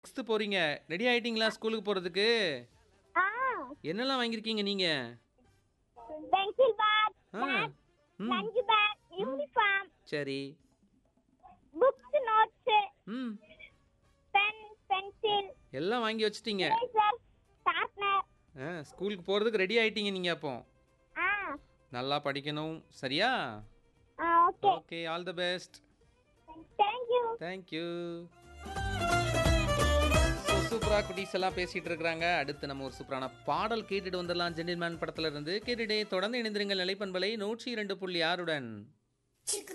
sixth போறீங்க ready ஆயிட்டீங்களா ஸ்கூலுக்கு போறதுக்கு ஆ என்னெல்லாம் வாங்கியிருக்கீங்க நீங்க பென்சில் பேக் ஆ ம் லஞ்ச் பேக் யூனிஃபார்ம் சரி புக்ஸ் நோட்ஸ் ம் பென் பென்சில் எல்லாம் வாங்கி வச்சிட்டீங்க eraser ஷார்ப்னர் ஆ ஸ்கூலுக்கு போறதுக்கு ரெடி ஆயிட்டீங்க நீங்க அப்போ ஆ நல்லா படிக்கணும் சரியா ஆ okay okay all the best thank you thank you சூப்பரா குட்டீஸ் எல்லாம் பேசிட்டு இருக்கிறாங்க அடுத்து நம்ம ஒரு சூப்பரான பாடல் கேட்டுட்டு வந்துடலாம் ஜென்டில்மேன் படத்துல இருந்து கேட்டுட்டே தொடர்ந்து இணைந்திருங்கள் நிலைப்பண்பலை நூற்றி இரண்டு புள்ளி ஆறுடன்